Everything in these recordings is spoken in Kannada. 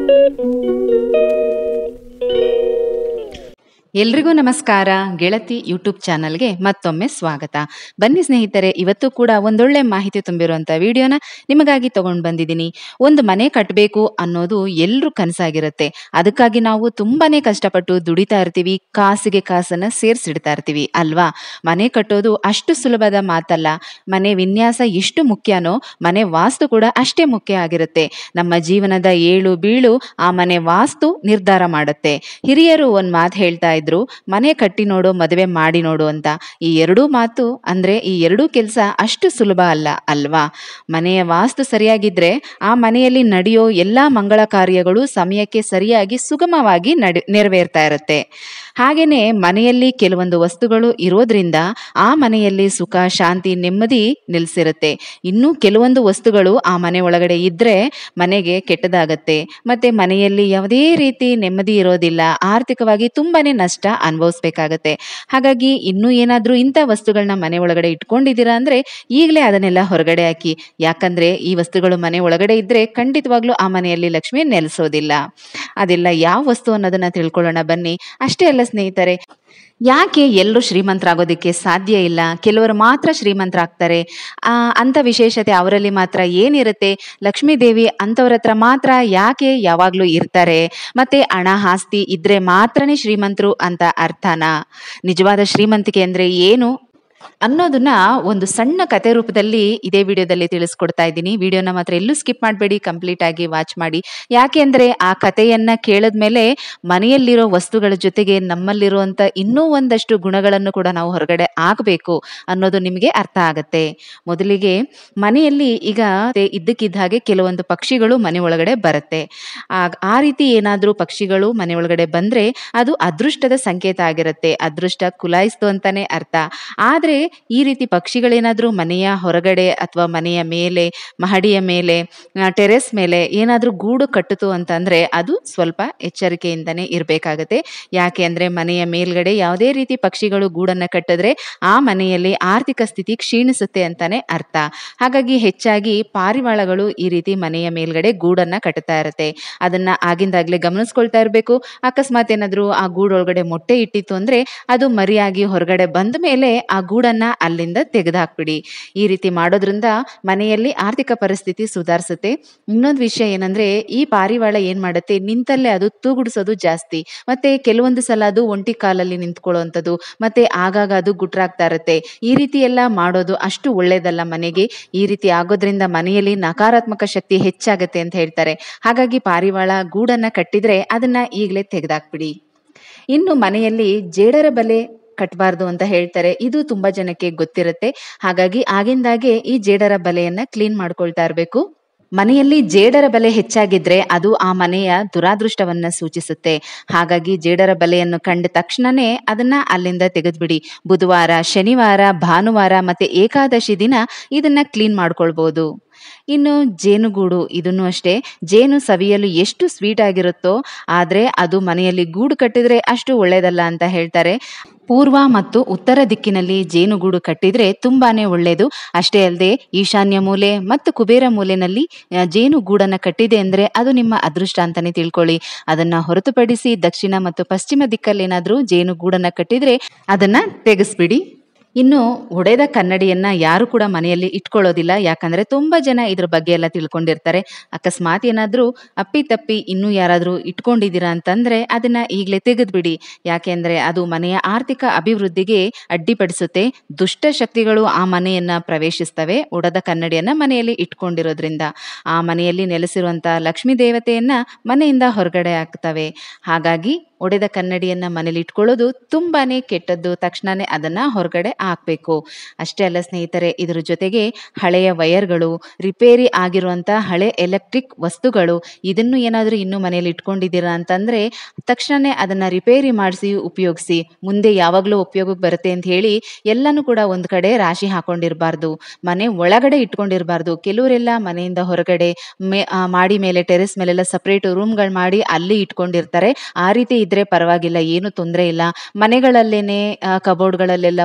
ಎಲ್ರಿಗೂ ನಮಸ್ಕಾರ ಗೆಳತಿ ಯೂಟ್ಯೂಬ್ ಚಾನಲ್ಗೆ ಮತ್ತೊಮ್ಮೆ ಸ್ವಾಗತ ಬನ್ನಿ ಸ್ನೇಹಿತರೆ ಇವತ್ತು ಕೂಡ ಒಂದೊಳ್ಳೆ ಮಾಹಿತಿ ತುಂಬಿರುವಂಥ ವಿಡಿಯೋನ ನಿಮಗಾಗಿ ತಗೊಂಡು ಬಂದಿದ್ದೀನಿ ಒಂದು ಮನೆ ಕಟ್ಟಬೇಕು ಅನ್ನೋದು ಎಲ್ಲರೂ ಕನಸಾಗಿರುತ್ತೆ ಅದಕ್ಕಾಗಿ ನಾವು ತುಂಬಾನೇ ಕಷ್ಟಪಟ್ಟು ದುಡಿತಾ ಇರ್ತೀವಿ ಕಾಸಿಗೆ ಕಾಸನ್ನ ಸೇರಿಸಿಡ್ತಾ ಇರ್ತೀವಿ ಅಲ್ವಾ ಮನೆ ಕಟ್ಟೋದು ಅಷ್ಟು ಸುಲಭದ ಮಾತಲ್ಲ ಮನೆ ವಿನ್ಯಾಸ ಎಷ್ಟು ಮುಖ್ಯನೋ ಮನೆ ವಾಸ್ತು ಕೂಡ ಅಷ್ಟೇ ಮುಖ್ಯ ಆಗಿರುತ್ತೆ ನಮ್ಮ ಜೀವನದ ಏಳು ಬೀಳು ಆ ಮನೆ ವಾಸ್ತು ನಿರ್ಧಾರ ಮಾಡುತ್ತೆ ಹಿರಿಯರು ಒಂದ್ ಮಾತು ಹೇಳ್ತಾ ಇದ್ರು ಮನೆ ಕಟ್ಟಿ ನೋಡು ಮದುವೆ ಮಾಡಿ ನೋಡು ಅಂತ ಈ ಎರಡೂ ಮಾತು ಅಂದ್ರೆ ಈ ಎರಡೂ ಕೆಲಸ ಅಷ್ಟು ಸುಲಭ ಅಲ್ಲ ಅಲ್ವಾ ಮನೆಯ ವಾಸ್ತು ಸರಿಯಾಗಿದ್ರೆ ಆ ಮನೆಯಲ್ಲಿ ನಡೆಯೋ ಎಲ್ಲಾ ಮಂಗಳ ಕಾರ್ಯಗಳು ಸಮಯಕ್ಕೆ ಸರಿಯಾಗಿ ಸುಗಮವಾಗಿ ನಡೆ ನೆರವೇರ್ತಾ ಇರುತ್ತೆ ಹಾಗೇನೆ ಮನೆಯಲ್ಲಿ ಕೆಲವೊಂದು ವಸ್ತುಗಳು ಇರೋದ್ರಿಂದ ಆ ಮನೆಯಲ್ಲಿ ಸುಖ ಶಾಂತಿ ನೆಮ್ಮದಿ ನಿಲ್ಸಿರುತ್ತೆ ಇನ್ನು ಕೆಲವೊಂದು ವಸ್ತುಗಳು ಆ ಮನೆ ಒಳಗಡೆ ಇದ್ರೆ ಮನೆಗೆ ಕೆಟ್ಟದಾಗತ್ತೆ ಮತ್ತೆ ಮನೆಯಲ್ಲಿ ಯಾವುದೇ ರೀತಿ ನೆಮ್ಮದಿ ಇರೋದಿಲ್ಲ ಆರ್ಥಿಕವಾಗಿ ತುಂಬಾನೇ ನಷ್ಟ ಅನುಭವಿಸ್ಬೇಕಾಗತ್ತೆ ಹಾಗಾಗಿ ಇನ್ನೂ ಏನಾದ್ರೂ ಇಂಥ ವಸ್ತುಗಳನ್ನ ಮನೆ ಒಳಗಡೆ ಇಟ್ಕೊಂಡಿದ್ದೀರಾ ಅಂದ್ರೆ ಈಗಲೇ ಅದನ್ನೆಲ್ಲ ಹೊರಗಡೆ ಹಾಕಿ ಯಾಕಂದ್ರೆ ಈ ವಸ್ತುಗಳು ಮನೆ ಒಳಗಡೆ ಇದ್ರೆ ಖಂಡಿತವಾಗ್ಲೂ ಆ ಮನೆಯಲ್ಲಿ ಲಕ್ಷ್ಮಿ ನೆಲೆಸೋದಿಲ್ಲ ಅದೆಲ್ಲ ಯಾವ ವಸ್ತು ಅನ್ನೋದನ್ನ ತಿಳ್ಕೊಳ್ಳೋಣ ಬನ್ನಿ ಅಷ್ಟೇ ಅಲ್ಲ ಸ್ನೇಹಿತರೆ ಯಾಕೆ ಎಲ್ಲರೂ ಶ್ರೀಮಂತರಾಗೋದಕ್ಕೆ ಸಾಧ್ಯ ಇಲ್ಲ ಕೆಲವರು ಮಾತ್ರ ಶ್ರೀಮಂತರಾಗ್ತಾರೆ ಆ, ಅಂತ ವಿಶೇಷತೆ ಅವರಲ್ಲಿ ಮಾತ್ರ ಏನಿರುತ್ತೆ ಲಕ್ಷ್ಮೀ ದೇವಿ ಅಂಥವ್ರ ಹತ್ರ ಮಾತ್ರ ಯಾಕೆ ಯಾವಾಗಲೂ ಇರ್ತಾರೆ ಮತ್ತೆ ಹಣ ಆಸ್ತಿ ಇದ್ರೆ ಮಾತ್ರನೇ ಶ್ರೀಮಂತರು ಅಂತ ಅರ್ಥನಾ ನಿಜವಾದ ಶ್ರೀಮಂತಿಕೆ ಅಂದ್ರೆ ಏನು ಅನ್ನೋದನ್ನ ಒಂದು ಸಣ್ಣ ಕತೆ ರೂಪದಲ್ಲಿ ಇದೇ ವಿಡಿಯೋದಲ್ಲಿ ತಿಳಿಸ್ಕೊಡ್ತಾ ಇದ್ದೀನಿ ವಿಡಿಯೋನ ಮಾತ್ರ ಎಲ್ಲೂ ಸ್ಕಿಪ್ ಮಾಡಬೇಡಿ ಕಂಪ್ಲೀಟ್ ಆಗಿ ವಾಚ್ ಮಾಡಿ ಯಾಕೆ ಅಂದ್ರೆ ಆ ಕಥೆಯನ್ನ ಕೇಳಿದ್ಮೇಲೆ ಮನೆಯಲ್ಲಿರೋ ವಸ್ತುಗಳ ಜೊತೆಗೆ ನಮ್ಮಲ್ಲಿರುವಂತ ಇನ್ನೂ ಒಂದಷ್ಟು ಗುಣಗಳನ್ನು ಕೂಡ ನಾವು ಹೊರಗಡೆ ಆಗಬೇಕು ಅನ್ನೋದು ನಿಮಗೆ ಅರ್ಥ ಆಗತ್ತೆ ಮೊದಲಿಗೆ ಮನೆಯಲ್ಲಿ ಈಗ ತೆ- ಇದ್ದಕ್ಕಿದ್ದ ಹಾಗೆ ಕೆಲವೊಂದು ಪಕ್ಷಿಗಳು ಮನೆ ಒಳಗಡೆ ಬರುತ್ತೆ ಆ ಆ ರೀತಿ ಏನಾದ್ರೂ ಪಕ್ಷಿಗಳು ಮನೆ ಒಳಗಡೆ ಬಂದ್ರೆ ಅದು ಅದೃಷ್ಟದ ಸಂಕೇತ ಆಗಿರುತ್ತೆ ಅದೃಷ್ಟ ಕುಲಾಯಿಸ್ತು ಅಂತಾನೆ ಅರ್ಥ ಆದ್ರೆ ಈ ರೀತಿ ಪಕ್ಷಿಗಳೇನಾದ್ರೂ ಮನೆಯ ಹೊರಗಡೆ ಅಥವಾ ಮನೆಯ ಮೇಲೆ ಮಹಡಿಯ ಮೇಲೆ ಟೆರೆಸ್ ಮೇಲೆ ಏನಾದ್ರೂ ಗೂಡು ಕಟ್ಟಿತು ಅಂತಂದ್ರೆ ಅದು ಸ್ವಲ್ಪ ಎಚ್ಚರಿಕೆಯಿಂದನೇ ಇರಬೇಕಾಗತ್ತೆ ಯಾಕೆ ಅಂದ್ರೆ ಮನೆಯ ಮೇಲ್ಗಡೆ ಯಾವುದೇ ರೀತಿ ಪಕ್ಷಿಗಳು ಗೂಡನ್ನ ಕಟ್ಟಿದ್ರೆ ಆ ಮನೆಯಲ್ಲಿ ಆರ್ಥಿಕ ಸ್ಥಿತಿ ಕ್ಷೀಣಿಸುತ್ತೆ ಅಂತಾನೆ ಅರ್ಥ ಹಾಗಾಗಿ ಹೆಚ್ಚಾಗಿ ಪಾರಿವಾಳಗಳು ಈ ರೀತಿ ಮನೆಯ ಮೇಲ್ಗಡೆ ಗೂಡನ್ನ ಕಟ್ಟುತ್ತಾ ಇರುತ್ತೆ ಅದನ್ನ ಆಗಿಂದಾಗ್ಲೇ ಗಮನಿಸ್ಕೊಳ್ತಾ ಇರಬೇಕು ಅಕಸ್ಮಾತ್ ಏನಾದ್ರೂ ಆ ಗೂಡೊಳಗಡೆ ಮೊಟ್ಟೆ ಇಟ್ಟಿತ್ತು ಅಂದ್ರೆ ಅದು ಮರಿಯಾಗಿ ಹೊರಗಡೆ ಬಂದ ಮೇಲೆ ಆ ಗೂಡನ್ನ ಅಲ್ಲಿಂದ ತೆಗೆದುಹಾಕ್ಬಿಡಿ ಈ ರೀತಿ ಮಾಡೋದ್ರಿಂದ ಮನೆಯಲ್ಲಿ ಆರ್ಥಿಕ ಪರಿಸ್ಥಿತಿ ಸುಧಾರಿಸುತ್ತೆ ಇನ್ನೊಂದು ವಿಷಯ ಏನಂದ್ರೆ ಈ ಪಾರಿವಾಳ ಏನ್ ಮಾಡುತ್ತೆ ನಿಂತಲ್ಲೇ ಅದು ತೂಗುಡಿಸೋದು ಜಾಸ್ತಿ ಮತ್ತೆ ಕೆಲವೊಂದು ಸಲ ಅದು ಒಂಟಿ ಕಾಲಲ್ಲಿ ನಿಂತ್ಕೊಳ್ಳುವಂಥದ್ದು ಮತ್ತೆ ಆಗಾಗ ಅದು ಗುಟ್ರಾಗ್ತಾ ಇರುತ್ತೆ ಈ ರೀತಿ ಎಲ್ಲ ಮಾಡೋದು ಅಷ್ಟು ಒಳ್ಳೇದಲ್ಲ ಮನೆಗೆ ಈ ರೀತಿ ಆಗೋದ್ರಿಂದ ಮನೆಯಲ್ಲಿ ನಕಾರಾತ್ಮಕ ಶಕ್ತಿ ಹೆಚ್ಚಾಗತ್ತೆ ಅಂತ ಹೇಳ್ತಾರೆ ಹಾಗಾಗಿ ಪಾರಿವಾಳ ಗೂಡನ್ನ ಕಟ್ಟಿದ್ರೆ ಅದನ್ನ ಈಗಲೇ ತೆಗೆದಾಕ್ಬಿಡಿ ಇನ್ನು ಮನೆಯಲ್ಲಿ ಜೇಡರ ಬಲೆ ಕಟ್ಟಬಾರ್ದು ಅಂತ ಹೇಳ್ತಾರೆ ಇದು ತುಂಬಾ ಜನಕ್ಕೆ ಗೊತ್ತಿರುತ್ತೆ ಹಾಗಾಗಿ ಆಗಿಂದಾಗೆ ಈ ಜೇಡರ ಬಲೆಯನ್ನ ಕ್ಲೀನ್ ಮಾಡ್ಕೊಳ್ತಾ ಇರಬೇಕು ಮನೆಯಲ್ಲಿ ಜೇಡರ ಬಲೆ ಹೆಚ್ಚಾಗಿದ್ರೆ ಅದು ಆ ಮನೆಯ ದುರಾದೃಷ್ಟವನ್ನ ಸೂಚಿಸುತ್ತೆ ಹಾಗಾಗಿ ಜೇಡರ ಬಲೆಯನ್ನು ಕಂಡ ತಕ್ಷಣನೇ ಅದನ್ನ ಅಲ್ಲಿಂದ ತೆಗೆದ್ಬಿಡಿ ಬುಧವಾರ ಶನಿವಾರ ಭಾನುವಾರ ಮತ್ತೆ ಏಕಾದಶಿ ದಿನ ಇದನ್ನ ಕ್ಲೀನ್ ಮಾಡ್ಕೊಳ್ಬಹುದು ಇನ್ನು ಜೇನುಗೂಡು ಇದನ್ನು ಅಷ್ಟೇ ಜೇನು ಸವಿಯಲು ಎಷ್ಟು ಸ್ವೀಟ್ ಆಗಿರುತ್ತೋ ಆದ್ರೆ ಅದು ಮನೆಯಲ್ಲಿ ಗೂಡು ಕಟ್ಟಿದ್ರೆ ಅಷ್ಟು ಒಳ್ಳೇದಲ್ಲ ಅಂತ ಹೇಳ್ತಾರೆ ಪೂರ್ವ ಮತ್ತು ಉತ್ತರ ದಿಕ್ಕಿನಲ್ಲಿ ಜೇನುಗೂಡು ಕಟ್ಟಿದ್ರೆ ತುಂಬಾನೇ ಒಳ್ಳೆಯದು ಅಷ್ಟೇ ಅಲ್ಲದೆ ಈಶಾನ್ಯ ಮೂಲೆ ಮತ್ತು ಕುಬೇರ ಮೂಲೆನಲ್ಲಿ ಆ, ಜೇನುಗೂಡನ್ನ ಕಟ್ಟಿದೆ ಅಂದ್ರೆ ಅದು ನಿಮ್ಮ ಅದೃಷ್ಟ ಅಂತಾನೆ ತಿಳ್ಕೊಳ್ಳಿ ಅದನ್ನ ಹೊರತುಪಡಿಸಿ ದಕ್ಷಿಣ ಮತ್ತು ಪಶ್ಚಿಮ ದಿಕ್ಕಲ್ಲಿ ಏನಾದ್ರೂ ಜೇನುಗೂಡನ್ನ ಕಟ್ಟಿದ್ರೆ ಅದನ್ನ ತೆಗೆಸ್ಬಿಡಿ ಇನ್ನು ಒಡೆದ ಕನ್ನಡಿಯನ್ನ ಯಾರು ಕೂಡ ಮನೆಯಲ್ಲಿ ಇಟ್ಕೊಳ್ಳೋದಿಲ್ಲ ಯಾಕಂದ್ರೆ ತುಂಬಾ ಜನ ಇದ್ರ ಬಗ್ಗೆ ಎಲ್ಲ ತಿಳ್ಕೊಂಡಿರ್ತಾರೆ ಅಕಸ್ಮಾತ್ ಏನಾದ್ರೂ ಅಪ್ಪಿತಪ್ಪಿ ಇನ್ನೂ ಯಾರಾದ್ರೂ ಇಟ್ಕೊಂಡಿದ್ದೀರಾ ಅಂತಂದ್ರೆ ಅದನ್ನ ಈಗಲೇ ತೆಗೆದ್ಬಿಡಿ ಯಾಕೆಂದ್ರೆ ಅದು ಮನೆಯ ಆರ್ಥಿಕ ಅಭಿವೃದ್ಧಿಗೆ ಅಡ್ಡಿಪಡಿಸುತ್ತೆ ದುಷ್ಟ ಶಕ್ತಿಗಳು ಆ ಮನೆಯನ್ನ ಪ್ರವೇಶಿಸ್ತವೆ ಒಡೆದ ಕನ್ನಡಿಯನ್ನ ಮನೆಯಲ್ಲಿ ಇಟ್ಕೊಂಡಿರೋದ್ರಿಂದ ಆ ಮನೆಯಲ್ಲಿ ನೆಲೆಸಿರುವಂತ ಲಕ್ಷ್ಮೀ ದೇವತೆಯನ್ನ ಮನೆಯಿಂದ ಹೊರಗಡೆ ಹಾಕ್ತವೆ ಹಾಗಾಗಿ ಒಡೆದ ಕನ್ನಡಿಯನ್ನ ಮನೇಲಿ ಇಟ್ಕೊಳ್ಳೋದು ತುಂಬಾನೇ ಕೆಟ್ಟದ್ದು ತಕ್ಷಣನೇ ಅದನ್ನ ಹೊರಗಡೆ ಹಾಕ್ಬೇಕು ಅಷ್ಟೇ ಅಲ್ಲ ಸ್ನೇಹಿತರೆ ಇದ್ರ ಜೊತೆಗೆ ಹಳೆಯ ವಯರ್ಗಳು ರಿಪೇರಿ ಆಗಿರುವಂತ ಹಳೆ ಎಲೆಕ್ಟ್ರಿಕ್ ವಸ್ತುಗಳು ಇದನ್ನು ಏನಾದರೂ ಇನ್ನು ಮನೆಯಲ್ಲಿ ಇಟ್ಕೊಂಡಿದ್ದೀರಾ ಅಂತಂದ್ರೆ ತಕ್ಷಣನೇ ಅದನ್ನ ರಿಪೇರಿ ಮಾಡಿಸಿ ಉಪಯೋಗಿಸಿ ಮುಂದೆ ಯಾವಾಗಲೂ ಉಪಯೋಗಕ್ಕೆ ಬರುತ್ತೆ ಅಂತ ಹೇಳಿ ಎಲ್ಲನೂ ಕೂಡ ಒಂದ್ ಕಡೆ ರಾಶಿ ಹಾಕೊಂಡಿರಬಾರ್ದು ಮನೆ ಒಳಗಡೆ ಇಟ್ಕೊಂಡಿರಬಾರ್ದು ಕೆಲವರೆಲ್ಲ ಮನೆಯಿಂದ ಹೊರಗಡೆ ಮೇ ಆ, ಮಾಡಿ ಮೇಲೆ ಟೆರೆಸ್ ಮೇಲೆಲ್ಲ ಸಪ್ರೇಟ್ ರೂಮ್ಗಳು ಮಾಡಿ ಅಲ್ಲಿ ಇಟ್ಕೊಂಡಿರ್ತಾರೆ ಆ ರೀತಿ ಇದ್ರೆ ಪರವಾಗಿಲ್ಲ ಏನು ತೊಂದರೆ ಇಲ್ಲ ಮನೆಗಳಲ್ಲೇನೆ ಕಬೋರ್ಡ್ಗಳಲ್ಲೆಲ್ಲ ಒಂದ್ ಕಡೆ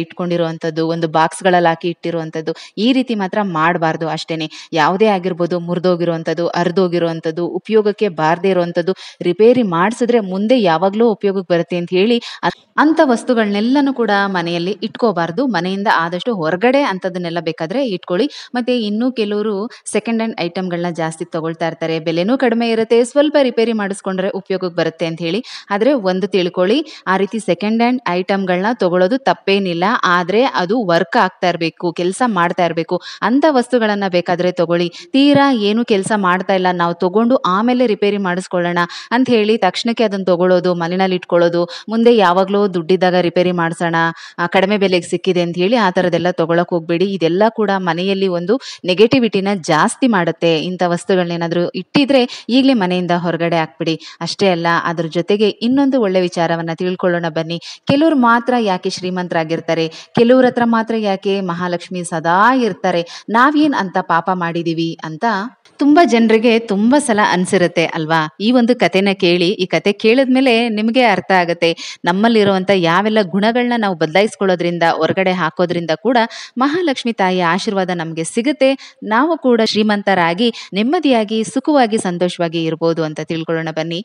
ಇಟ್ಕೊಂಡಿರುವಂಥದ್ದು ಒಂದು ಬಾಕ್ಸ್ಗಳಲ್ಲಿ ಹಾಕಿ ಇಟ್ಟಿರುವಂಥದ್ದು ಈ ರೀತಿ ಮಾತ್ರ ಮಾಡಬಾರ್ದು ಅಷ್ಟೇನೆ ಯಾವುದೇ ಆಗಿರ್ಬೋದು ಮುರಿದೋಗಿರುವಂಥದ್ದು ಹರಿದೋಗಿರುವಂಥದ್ದು ಉಪಯೋಗಕ್ಕೆ ಬಾರದೇ ಇರುವಂಥದ್ದು ರಿಪೇರಿ ಮಾಡಿಸಿದ್ರೆ ಮುಂದೆ ಯಾವಾಗಲೂ ಉಪಯೋಗಕ್ಕೆ ಬರುತ್ತೆ ಅಂತ ಹೇಳಿ ಅ- ಅಂಥ ವಸ್ತುಗಳನ್ನೆಲ್ಲನೂ ಕೂಡ ಮನೆಯಲ್ಲಿ ಇಟ್ಕೋಬಾರ್ದು ಮನೆಯಿಂದ ಆದಷ್ಟು ಹೊರಗಡೆ ಅಂಥದ್ದನ್ನೆಲ್ಲ ಬೇಕಾದ್ರೆ ಇಟ್ಕೊಳ್ಳಿ ಮತ್ತೆ ಇನ್ನೂ ಕೆಲವರು ಸೆಕೆಂಡ್ ಹ್ಯಾಂಡ್ ಐಟಮ್ಗಳನ್ನ ಜಾಸ್ತಿ ತಗೊಳ್ತಾ ಇರ್ತಾರೆ ಬೆಲೆನೂ ಕಡಿಮೆ ಇರುತ್ತೆ ಸ್ವಲ್ಪ ರಿಪೇರಿ ಮಾಡಿಸ್ಕೊಂಡ್ರೆ ಉಪಯೋಗಕ್ಕೆ ಬರುತ್ತೆ ಅಂತ ಹೇಳಿ ಆದರೆ ಒಂದು ತಿಳ್ಕೊಳ್ಳಿ ಆ ರೀತಿ ಸೆಕೆಂಡ್ ಹ್ಯಾಂಡ್ ಐಟಮ್ಗಳನ್ನ ತಗೊಳ್ಳೋದು ತಪ್ಪೇನಿಲ್ಲ ಆದರೆ ಅದು ವರ್ಕ್ ಆಗ್ತಾ ಇರಬೇಕು ಕೆಲಸ ಮಾಡ್ತಾ ಇರಬೇಕು ಅಂಥ ವಸ್ತುಗಳನ್ನ ಬೇಕಾದ್ರೆ ತಗೊಳ್ಳಿ ತೀರಾ ಏನು ಕೆಲಸ ಮಾಡ್ತಾ ಇಲ್ಲ ನಾವು ತಗೊಂಡು ಆಮೇಲೆ ರಿಪೇರಿ ಮಾಡಿಸ್ಕೊಳ್ಳೋಣ ಅಂತ ಹೇಳಿ ತಕ್ಷಣಕ್ಕೆ ಅದನ್ನ ತಗೊಳ್ಳೋದು ಮನೆಯಲ್ಲಿ ಇಟ್ಕೊಳ್ಳೋದು ಮುಂದೆ ಯಾವಾಗಲೂ ದುಡ್ಡಿದ್ದಾಗ ರಿಪೇರಿ ಮಾಡಿಸೋಣ ಕಡಿಮೆ ಬೆಲೆಗೆ ಸಿಕ್ಕಿದೆ ಅಂತ ಹೇಳಿ ಆ ಥರದ್ದೆಲ್ಲ ತಗೊಳಕ್ ಹೋಗ್ಬೇಡಿ ಇದೆಲ್ಲ ಕೂಡ ಮನೆಯಲ್ಲಿ ಒಂದು ನೆಗೆಟಿವಿಟಿನ ಜಾಸ್ತಿ ಮಾಡುತ್ತೆ ಇಂಥ ವಸ್ತುಗಳನ್ನೇನಾದರೂ ಇಟ್ಟಿದ್ರೆ ಈಗಲೇ ಮನೆಯಿಂದ ಹೊರಗಡೆ ಹಾಕ್ಬಿಡಿ ಅಷ್ಟೇ ಅಲ್ಲ ಅದ್ರ ಜೊತೆಗೆ ಇನ್ನೊಂದು ಒಳ್ಳೆ ವಿಚಾರವನ್ನ ತಿಳ್ಕೊಳ್ಳೋಣ ಬನ್ನಿ ಕೆಲವ್ರು ಮಾತ್ರ ಯಾಕೆ ಶ್ರೀಮಂತರಾಗಿರ್ತಾರೆ ಕೆಲವ್ರ ಹತ್ರ ಮಾತ್ರ ಯಾಕೆ ಮಹಾಲಕ್ಷ್ಮಿ ಸದಾ ಇರ್ತಾರೆ ನಾವೇನ್ ಅಂತ ಪಾಪ ಮಾಡಿದೀವಿ ಅಂತ ತುಂಬಾ ಜನರಿಗೆ ತುಂಬಾ ಸಲ ಅನ್ಸಿರುತ್ತೆ ಅಲ್ವಾ ಈ ಒಂದು ಕಥೆನ ಕೇಳಿ ಈ ಕತೆ ಕೇಳಿದ್ಮೇಲೆ ನಿಮಗೆ ಅರ್ಥ ಆಗುತ್ತೆ ನಮ್ಮಲ್ಲಿರುವಂತ ಯಾವೆಲ್ಲ ಗುಣಗಳನ್ನ ನಾವು ಬದಲಾಯಿಸ್ಕೊಳ್ಳೋದ್ರಿಂದ ಹೊರಗಡೆ ಹಾಕೋದ್ರಿಂದ ಕೂಡ ಮಹಾಲಕ್ಷ್ಮಿ ತಾಯಿಯ ಆಶೀರ್ವಾದ ನಮಗೆ ಸಿಗುತ್ತೆ ನಾವು ಕೂಡ ಶ್ರೀಮಂತರಾಗಿ ನೆಮ್ಮದಿಯಾಗಿ ಸುಖವಾಗಿ ಸಂತೋಷವಾಗಿ ಇರ್ಬೋದು ಅಂತ ತಿಳ್ಕೊಳ್ಳೋಣ ಬನ್ನಿ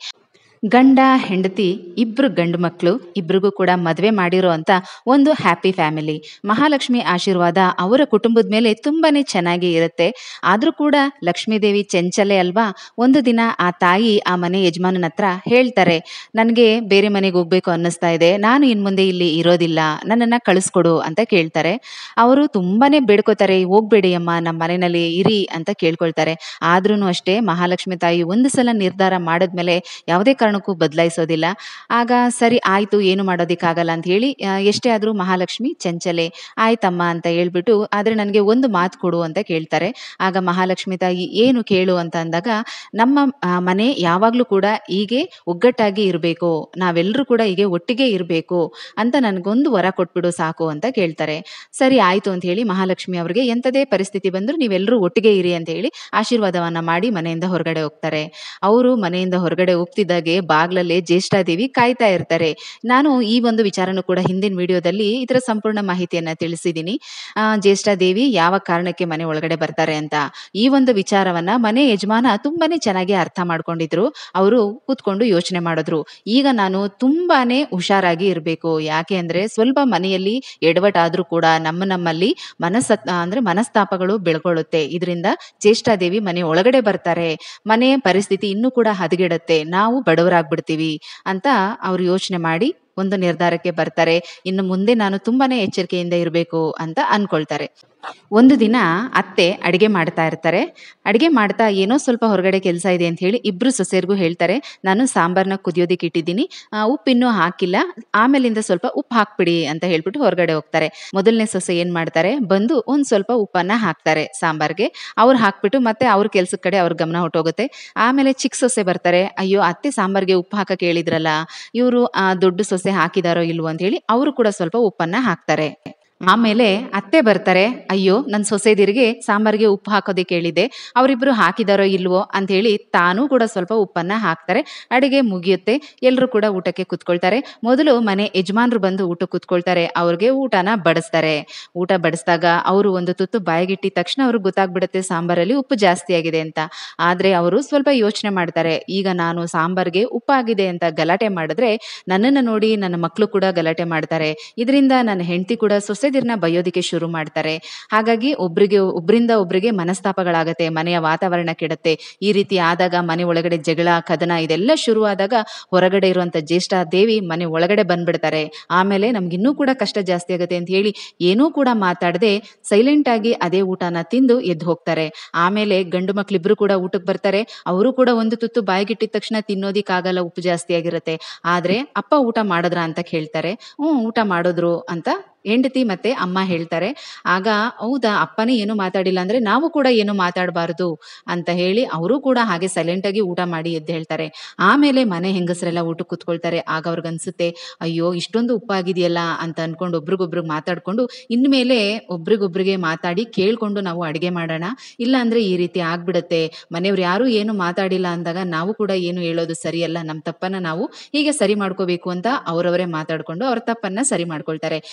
ಗಂಡ ಹೆಂಡತಿ ಇಬ್ರು ಗಂಡು ಮಕ್ಕಳು ಇಬ್ರಿಗೂ ಕೂಡ ಮದುವೆ ಮಾಡಿರೋ ಅಂತ ಒಂದು ಹ್ಯಾಪಿ ಫ್ಯಾಮಿಲಿ ಮಹಾಲಕ್ಷ್ಮಿ ಆಶೀರ್ವಾದ ಅವರ ಕುಟುಂಬದ ಮೇಲೆ ತುಂಬಾನೇ ಚೆನ್ನಾಗಿ ಇರುತ್ತೆ ಆದ್ರೂ ಕೂಡ ಲಕ್ಷ್ಮೀದೇವಿ ಚೆಂಚಲೆ ಅಲ್ವಾ ಒಂದು ದಿನ ಆ ತಾಯಿ ಆ ಮನೆ ಯಜಮಾನನ ಹತ್ರ ಹೇಳ್ತಾರೆ ನನಗೆ ಬೇರೆ ಮನೆಗೆ ಹೋಗ್ಬೇಕು ಅನ್ನಿಸ್ತಾ ಇದೆ ನಾನು ಇನ್ ಮುಂದೆ ಇಲ್ಲಿ ಇರೋದಿಲ್ಲ ನನ್ನನ್ನ ಕಳಿಸ್ಕೊಡು ಅಂತ ಕೇಳ್ತಾರೆ ಅವರು ತುಂಬಾನೇ ಬೇಡ್ಕೋತಾರೆ ಹೋಗ್ಬೇಡಿ ಅಮ್ಮ ನಮ್ಮ ಮನೆಯಲ್ಲಿ ಇರಿ ಅಂತ ಕೇಳ್ಕೊಳ್ತಾರೆ ಆದ್ರೂ ಅಷ್ಟೇ ಮಹಾಲಕ್ಷ್ಮಿ ತಾಯಿ ಒಂದು ಸಲ ನಿರ್ಧಾರ ಮಾಡಿದ್ಮೇಲೆ ಯಾವುದೇ ಕಾರಣಕ್ಕೂ ಬದಲಾಯಿಸೋದಿಲ್ಲ ಆಗ ಸರಿ ಆಯ್ತು ಏನು ಮಾಡೋದಕ್ಕಾಗಲ್ಲ ಅಂತ ಹೇಳಿ ಆ, ಎಷ್ಟೇ ಆದ್ರೂ ಮಹಾಲಕ್ಷ್ಮಿ ಚಂಚಲೆ ಆಯ್ತಮ್ಮ ಅಂತ ಹೇಳ್ಬಿಟ್ಟು ಆದ್ರೆ ನನಗೆ ಒಂದು ಮಾತು ಕೊಡು ಅಂತ ಕೇಳ್ತಾರೆ ಆಗ ಮಹಾಲಕ್ಷ್ಮಿ ತಾಯಿ ಏನು ಕೇಳು ಅಂತ ಅಂದಾಗ ನಮ್ಮ ಆ, ಮನೆ ಯಾವಾಗ್ಲೂ ಕೂಡ ಹೀಗೆ ಒಗ್ಗಟ್ಟಾಗಿ ಇರಬೇಕು ನಾವೆಲ್ಲರೂ ಕೂಡ ಹೀಗೆ ಒಟ್ಟಿಗೆ ಇರಬೇಕು ಅಂತ ನನಗೊಂದು ವರ ಕೊಟ್ಬಿಡು ಸಾಕು ಅಂತ ಕೇಳ್ತಾರೆ ಸರಿ ಆಯ್ತು ಅಂತ ಹೇಳಿ ಮಹಾಲಕ್ಷ್ಮಿ ಅವರಿಗೆ ಎಂಥದೇ ಪರಿಸ್ಥಿತಿ ಬಂದರೂ ನೀವೆಲ್ಲರೂ ಒಟ್ಟಿಗೆ ಇರಿ ಅಂತ ಹೇಳಿ ಆಶೀರ್ವಾದವನ್ನ ಮಾಡಿ ಮನೆಯಿಂದ ಹೊರಗಡೆ ಹೋಗ್ತಾರೆ ಅವರು ಮನೆಯಿಂದ ಹೊರಗಡೆ ಹೋಗ್ತಿದ್ದಾಗೆ ಬಾಗ್ಲಲ್ಲೇ ಜ್ಯೇಷ್ಠಾದೇವಿ ಕಾಯ್ತಾ ಇರ್ತಾರೆ ನಾನು ಈ ಒಂದು ವಿಚಾರನೂ ಕೂಡ ಹಿಂದಿನ ವಿಡಿಯೋದಲ್ಲಿ ಇದರ ಸಂಪೂರ್ಣ ಮಾಹಿತಿಯನ್ನ ತಿಳಿಸಿದ್ದೀನಿ ಆ, ಜ್ಯೇಷ್ಠಾದೇವಿ ಯಾವ ಕಾರಣಕ್ಕೆ ಮನೆ ಒಳಗಡೆ ಬರ್ತಾರೆ ಅಂತ ಈ ಒಂದು ವಿಚಾರವನ್ನ ಮನೆ ಯಜಮಾನ ತುಂಬಾನೇ ಚೆನ್ನಾಗಿ ಅರ್ಥ ಮಾಡ್ಕೊಂಡಿದ್ರು ಅವರು ಕೂತ್ಕೊಂಡು ಯೋಚನೆ ಮಾಡಿದ್ರು ಈಗ ನಾನು ತುಂಬಾನೇ ಹುಷಾರಾಗಿ ಇರಬೇಕು ಯಾಕೆ ಅಂದ್ರೆ ಸ್ವಲ್ಪ ಮನೆಯಲ್ಲಿ ಎಡವಟ್ಟಾದ್ರೂ ಕೂಡ ನಮ್ಮ ನಮ್ಮಲ್ಲಿ ಮನಸ್ಸ ಅಂದ್ರೆ ಮನಸ್ತಾಪಗಳು ಬೆಳ್ಕೊಳ್ಳುತ್ತೆ ಇದರಿಂದ ಜ್ಯೇಷ್ಠಾದೇವಿ ಮನೆ ಒಳಗಡೆ ಬರ್ತಾರೆ ಮನೆ ಪರಿಸ್ಥಿತಿ ಇನ್ನೂ ಕೂಡ ಹದಗೆಡುತ್ತೆ ನಾವು ಬಡವರಾಗ್ಬಿಡ್ತೀವಿ ಅಂತ ಅವ್ರು ಯೋಚನೆ ಮಾಡಿ ಒಂದು ನಿರ್ಧಾರಕ್ಕೆ ಬರ್ತಾರೆ ಇನ್ನು ಮುಂದೆ ನಾನು ತುಂಬಾನೇ ಎಚ್ಚರಿಕೆಯಿಂದ ಇರಬೇಕು ಅಂತ ಅನ್ಕೊಳ್ತಾರೆ ಒಂದು ದಿನ ಅತ್ತೆ ಅಡಿಗೆ ಮಾಡ್ತಾ ಇರ್ತಾರೆ ಅಡಿಗೆ ಮಾಡ್ತಾ ಏನೋ ಸ್ವಲ್ಪ ಹೊರಗಡೆ ಕೆಲಸ ಇದೆ ಅಂತ ಹೇಳಿ ಇಬ್ರು ಸೊಸೆಯರಿಗೂ ಹೇಳ್ತಾರೆ ನಾನು ಸಾಂಬಾರ್ನ ಕುದಿಯೋದಕ್ಕೆ ಇಟ್ಟಿದ್ದೀನಿ ಆ, ಉಪ್ಪಿನ್ನೂ ಹಾಕಿಲ್ಲ ಆಮೇಲಿಂದ ಸ್ವಲ್ಪ ಉಪ್ಪು ಹಾಕ್ಬಿಡಿ ಅಂತ ಹೇಳ್ಬಿಟ್ಟು ಹೊರಗಡೆ ಹೋಗ್ತಾರೆ ಮೊದಲನೇ ಸೊಸೆ ಏನ್ ಮಾಡ್ತಾರೆ ಬಂದು ಒಂದ್ ಸ್ವಲ್ಪ ಉಪ್ಪನ್ನ ಹಾಕ್ತಾರೆ ಸಾಂಬಾರ್ಗೆ ಅವ್ರು ಹಾಕ್ಬಿಟ್ಟು ಮತ್ತೆ ಅವ್ರ ಕೆಲ್ಸದ ಕಡೆ ಅವ್ರ ಗಮನ ಹೊಟ್ಟೋಗುತ್ತೆ ಆಮೇಲೆ ಚಿಕ್ಕ ಸೊಸೆ ಬರ್ತಾರೆ ಅಯ್ಯೋ ಅತ್ತೆ ಸಾಂಬಾರ್ಗೆ ಉಪ್ಪು ಹಾಕಕ್ ಹೇಳಿದ್ರಲ್ಲ ಇವರು ದೊಡ್ಡ ಸೊಸೆ ಹಾಕಿದಾರೋ ಇಲ್ವೋ ಅಂತ ಹೇಳಿ ಅವರು ಕೂಡ ಸ್ವಲ್ಪ ಉಪ್ಪನ್ನ ಹಾಕ್ತಾರೆ ಆಮೇಲೆ ಅತ್ತೆ ಬರ್ತಾರೆ ಅಯ್ಯೋ ನನ್ನ ಸೊಸೆದಿರಿಗೆ ಸಾಂಬಾರ್ಗೆ ಉಪ್ಪು ಹಾಕೋದಕ್ಕೆ ಹೇಳಿದೆ ಅವರಿಬ್ರು ಹಾಕಿದಾರೋ ಇಲ್ವೋ ಅಂತ ಹೇಳಿ ತಾನೂ ಕೂಡ ಸ್ವಲ್ಪ ಉಪ್ಪನ್ನ ಹಾಕ್ತಾರೆ ಅಡಿಗೆ ಮುಗಿಯುತ್ತೆ ಎಲ್ಲರೂ ಕೂಡ ಊಟಕ್ಕೆ ಕುತ್ಕೊಳ್ತಾರೆ ಮೊದಲು ಮನೆ ಯಜಮಾನ್ರು ಬಂದು ಊಟ ಕುತ್ಕೊಳ್ತಾರೆ ಅವ್ರಿಗೆ ಊಟನ ಬಡಿಸ್ತಾರೆ ಊಟ ಬಡಿಸಿದಾಗ ಅವರು ಒಂದು ತುತ್ತು ಬಾಯಿಗಿಟ್ಟಿದ ತಕ್ಷಣ ಅವ್ರಿಗೆ ಗೊತ್ತಾಗ್ಬಿಡುತ್ತೆ ಸಾಂಬಾರಲ್ಲಿ ಉಪ್ಪು ಜಾಸ್ತಿ ಆಗಿದೆ ಅಂತ ಆದ್ರೆ ಅವರು ಸ್ವಲ್ಪ ಯೋಚನೆ ಮಾಡ್ತಾರೆ ಈಗ ನಾನು ಸಾಂಬಾರ್ಗೆ ಉಪ್ಪಾಗಿದೆ ಅಂತ ಗಲಾಟೆ ಮಾಡಿದ್ರೆ ನನ್ನನ್ನು ನೋಡಿ ನನ್ನ ಮಕ್ಕಳು ಕೂಡ ಗಲಾಟೆ ಮಾಡ್ತಾರೆ ಇದರಿಂದ ನನ್ನ ಹೆಂಡತಿ ಕೂಡ ಸೊಸೆದಿರ್ನ ಬೈಯೋದಿಕ್ಕೆ ಶುರು ಮಾಡ್ತಾರೆ ಹಾಗಾಗಿ ಒಬ್ರಿಗೆ ಒಬ್ರಿಂದ ಒಬ್ರಿಗೆ ಮನಸ್ತಾಪಗಳಾಗತ್ತೆ ಮನೆಯ ವಾತಾವರಣ ಕೆಡುತ್ತೆ ಈ ರೀತಿ ಆದಾಗ ಮನೆ ಒಳಗಡೆ ಜಗಳ ಕದನ ಇದೆಲ್ಲ ಶುರು ಆದಾಗ ಹೊರಗಡೆ ಇರುವಂತ ಜ್ಯೇಷ್ಠ ದೇವಿ ಮನೆ ಒಳಗಡೆ ಬಂದ್ಬಿಡ್ತಾರೆ ಆಮೇಲೆ ನಮ್ಗಿನ್ನೂ ಕೂಡ ಕಷ್ಟ ಜಾಸ್ತಿ ಆಗುತ್ತೆ ಅಂತ ಹೇಳಿ ಏನೂ ಕೂಡ ಮಾತಾಡದೆ ಸೈಲೆಂಟ್ ಆಗಿ ಅದೇ ಊಟನ ತಿಂದು ಎದ್ದು ಹೋಗ್ತಾರೆ ಆಮೇಲೆ ಗಂಡು ಮಕ್ಳಿಬ್ರು ಕೂಡ ಊಟಕ್ಕೆ ಬರ್ತಾರೆ ಅವರು ಕೂಡ ಒಂದು ತುತ್ತು ಬಾಯಿಗಿಟ್ಟಿದ ತಕ್ಷಣ ತಿನ್ನೋದಿಕ್ಕಾಗಲ್ಲ ಉಪ್ಪು ಜಾಸ್ತಿ ಆಗಿರುತ್ತೆ ಆದ್ರೆ ಅಪ್ಪ ಊಟ ಮಾಡಿದ್ರ ಅಂತ ಕೇಳ್ತಾರೆ ಹ್ಞೂ ಊಟ ಮಾಡಿದ್ರು ಅಂತ ಹೆಂಡತಿ ಮತ್ತೆ ಅಮ್ಮ ಹೇಳ್ತಾರೆ ಆಗ ಹೌದಾ ಅಪ್ಪನೇ ಏನು ಮಾತಾಡಿಲ್ಲ ಅಂದ್ರೆ ನಾವು ಕೂಡ ಏನು ಮಾತಾಡಬಾರದು ಅಂತ ಹೇಳಿ ಅವರು ಕೂಡ ಹಾಗೆ ಸೈಲೆಂಟ್ ಆಗಿ ಊಟ ಮಾಡಿ ಎದ್ದು ಹೇಳ್ತಾರೆ ಆಮೇಲೆ ಮನೆ ಹೆಂಗಸರೆಲ್ಲ ಊಟಕ್ಕೆ ಕೂತ್ಕೊಳ್ತಾರೆ ಆಗ ಅವ್ರಿಗೆ ಅನ್ಸುತ್ತೆ ಅಯ್ಯೋ ಇಷ್ಟೊಂದು ಉಪ್ಪಾಗಿದೆಯಲ್ಲ ಅಂತ ಅನ್ಕೊಂಡು ಒಬ್ರಿಗೊಬ್ರಿಗೆ ಮಾತಾಡ್ಕೊಂಡು ಇನ್ಮೇಲೆ ಒಬ್ರಿಗೊಬ್ರಿಗೆ ಮಾತಾಡಿ ಕೇಳ್ಕೊಂಡು ನಾವು ಅಡಿಗೆ ಮಾಡೋಣ ಇಲ್ಲ ಅಂದ್ರೆ ಈ ರೀತಿ ಆಗ್ಬಿಡುತ್ತೆ ಮನೆಯವ್ರು ಯಾರು ಏನು ಮಾತಾಡಿಲ್ಲ ಅಂದಾಗ ನಾವು ಕೂಡ ಏನು ಹೇಳೋದು ಸರಿಯಲ್ಲ ನಮ್ಮ ತಪ್ಪನ್ನ ನಾವು ಹೀಗೆ ಸರಿ ಮಾಡ್ಕೋಬೇಕು ಅಂತ ಅವರವರೇ ಮಾತಾಡ್ಕೊಂಡು ಅವ್ರ ತಪ್ಪನ್ನ ಸರಿ ಮಾಡ್ಕೊಳ್ತಾರೆ ಇದರಲ್ಲಿ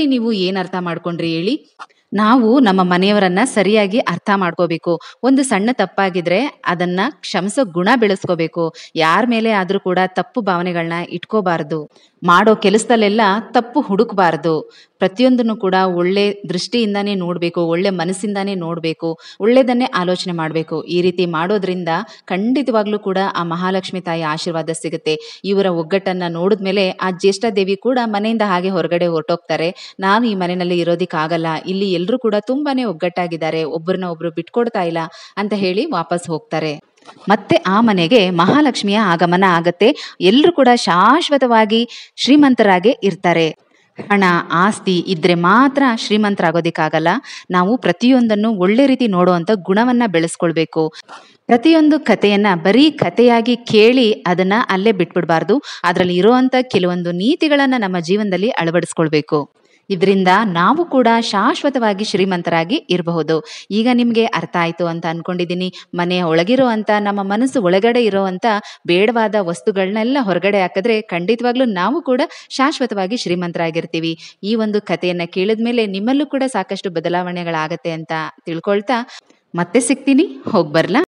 ಇದರಲ್ಲಿ ನೀವು ಏನ್ ಅರ್ಥ ಮಾಡ್ಕೊಂಡ್ರಿ ಹೇಳಿ ನಾವು ನಮ್ಮ ಮನೆಯವರನ್ನ ಸರಿಯಾಗಿ ಅರ್ಥ ಮಾಡ್ಕೋಬೇಕು ಒಂದು ಸಣ್ಣ ತಪ್ಪಾಗಿದ್ರೆ ಅದನ್ನ ಕ್ಷಮಿಸೋ ಗುಣ ಬೆಳೆಸ್ಕೋಬೇಕು ಯಾರ ಮೇಲೆ ಆದ್ರೂ ಕೂಡ ತಪ್ಪು ಭಾವನೆಗಳನ್ನ ಇಟ್ಕೋಬಾರ್ದು ಮಾಡೋ ಕೆಲಸದಲ್ಲೆಲ್ಲ ತಪ್ಪು ಹುಡುಕ್ಬಾರ್ದು ಪ್ರತಿಯೊಂದನ್ನು ಕೂಡ ಒಳ್ಳೆ ದೃಷ್ಟಿಯಿಂದಾನೇ ನೋಡಬೇಕು ಒಳ್ಳೆ ಮನಸ್ಸಿಂದಾನೇ ನೋಡಬೇಕು ಒಳ್ಳೆಯದನ್ನೇ ಆಲೋಚನೆ ಮಾಡಬೇಕು ಈ ರೀತಿ ಮಾಡೋದ್ರಿಂದ ಖಂಡಿತವಾಗ್ಲೂ ಕೂಡ ಆ ಮಹಾಲಕ್ಷ್ಮಿ ತಾಯಿ ಆಶೀರ್ವಾದ ಸಿಗುತ್ತೆ ಇವರ ಒಗ್ಗಟ್ಟನ್ನ ನೋಡಿದ್ಮೇಲೆ ಆ ಜ್ಯೇಷ್ಠ ದೇವಿ ಕೂಡ ಮನೆಯಿಂದ ಹಾಗೆ ಹೊರಗಡೆ ಹೊರಟೋಗ್ತಾರೆ ನಾನು ಈ ಮನೆಯಲ್ಲಿ ಇರೋದಿಕ್ಕಾಗಲ್ಲ ಇಲ್ಲಿ ಎಲ್ಲರೂ ಕೂಡ ತುಂಬಾನೇ ಒಗ್ಗಟ್ಟಾಗಿದ್ದಾರೆ ಒಬ್ಬರನ್ನ ಒಬ್ರು ಬಿಟ್ಕೊಡ್ತಾ ಇಲ್ಲ ಅಂತ ಹೇಳಿ ವಾಪಸ್ ಹೋಗ್ತಾರೆ ಮತ್ತೆ ಆ ಮನೆಗೆ ಮಹಾಲಕ್ಷ್ಮಿಯ ಆಗಮನ ಆಗತ್ತೆ ಎಲ್ಲರೂ ಕೂಡ ಶಾಶ್ವತವಾಗಿ ಶ್ರೀಮಂತರಾಗಿ ಇರ್ತಾರೆ ಹಣ ಆಸ್ತಿ ಇದ್ರೆ ಮಾತ್ರ ಶ್ರೀಮಂತರಾಗೋದಿಕ್ಕಾಗಲ್ಲ ನಾವು ಪ್ರತಿಯೊಂದನ್ನು ಒಳ್ಳೆ ರೀತಿ ನೋಡುವಂತ ಗುಣವನ್ನ ಬೆಳೆಸ್ಕೊಳ್ಬೇಕು ಪ್ರತಿಯೊಂದು ಕಥೆಯನ್ನ ಬರೀ ಕಥೆಯಾಗಿ ಕೇಳಿ ಅದನ್ನ ಅಲ್ಲೇ ಬಿಟ್ಬಿಡ್ಬಾರ್ದು ಅದರಲ್ಲಿ ಇರುವಂತ ಕೆಲವೊಂದು ನೀತಿಗಳನ್ನ ನಮ್ಮ ಜೀವನದಲ್ಲಿ ಅಳವಡಿಸ್ಕೊಳ್ಬೇಕು ಇದರಿಂದ ನಾವು ಕೂಡ ಶಾಶ್ವತವಾಗಿ ಶ್ರೀಮಂತರಾಗಿ ಇರಬಹುದು ಈಗ ನಿಮ್ಗೆ ಅರ್ಥ ಆಯ್ತು ಅಂತ ಅನ್ಕೊಂಡಿದ್ದೀನಿ ಮನೆಯ ಒಳಗಿರುವಂತ ನಮ್ಮ ಮನಸ್ಸು ಒಳಗಡೆ ಇರುವಂತ ಬೇಡವಾದ ವಸ್ತುಗಳನ್ನೆಲ್ಲ ಹೊರಗಡೆ ಹಾಕಿದ್ರೆ ಖಂಡಿತವಾಗ್ಲೂ ನಾವು ಕೂಡ ಶಾಶ್ವತವಾಗಿ ಶ್ರೀಮಂತರಾಗಿರ್ತೀವಿ ಈ ಒಂದು ಕಥೆಯನ್ನ ಕೇಳಿದ್ಮೇಲೆ ನಿಮ್ಮಲ್ಲೂ ಕೂಡ ಸಾಕಷ್ಟು ಬದಲಾವಣೆಗಳಾಗತ್ತೆ ಅಂತ ತಿಳ್ಕೊಳ್ತಾ ಮತ್ತೆ ಸಿಗ್ತೀನಿ ಹೋಗ್ಬರ್ಲಾ